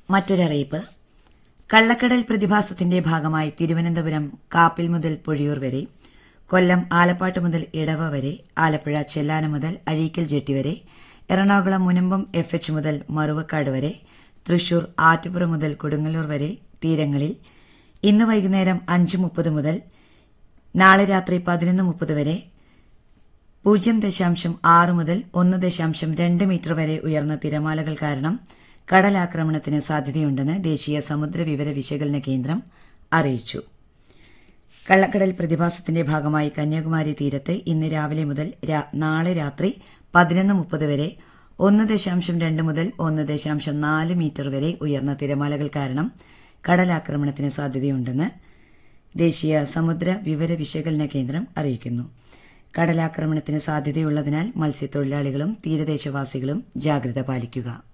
മറ്റൊരറിയിപ്പ് കള്ളക്കടൽ പ്രതിഭാസത്തിന്റെ ഭാഗമായി തിരുവനന്തപുരം കാപ്പിൽ മുതൽ പൊഴിയൂർ വരെ കൊല്ലം ആലപ്പാട്ട് മുതൽ ഇടവ വരെ ആലപ്പുഴ ചെല്ലാനം മുതൽ അഴീക്കൽ ജെട്ടി വരെ എറണാകുളം മുനമ്പം എഫ് എച്ച് മുതൽ മറുവക്കാട് വരെ തൃശൂർ ആറ്റുപുറം മുതൽ കൊടുങ്ങല്ലൂർ വരെ തീരങ്ങളിൽ ഇന്ന് വൈകുന്നേരം അഞ്ച് മുപ്പത് മുതൽ നാളെ രാത്രി പതിനൊന്ന് മുപ്പത് വരെ പൂജ്യം ദശാംശം ആറ് മുതൽ ഒന്ന് ദശാംശം രണ്ട് മീറ്റർ വരെ ഉയർന്ന തിരമാലകൾ കാരണം കടലാക്രമണത്തിന് സാധ്യതയുണ്ടെന്ന് ദേശീയ സമുദ്ര വിവര വിശകലന കേന്ദ്രം അറിയിച്ചു കള്ളക്കടൽ പ്രതിഭാസത്തിന്റെ ഭാഗമായി കന്യാകുമാരി തീരത്ത് ഇന്ന് രാവിലെ മുതൽ രാ- നാളെ രാത്രി പതിനൊന്ന് മുപ്പത് വരെ ഒന്ന് ദശാംശം രണ്ട് മുതൽ ഒന്ന് ദശാംശം നാല് മീറ്റർ വരെ ഉയർന്ന തിരമാലകൾ കാരണം കടലാക്രമണത്തിന് സാധ്യതയുണ്ടെന്ന് ദേശീയ സമുദ്ര വിവര വിശകലന കേന്ദ്രം അറിയിക്കുന്നു കടലാക്രമണത്തിന് സാധ്യതയുള്ളതിനാൽ മത്സ്യത്തൊഴിലാളികളും തീരദേശവാസികളും ജാഗ്രത പാലിക്കുക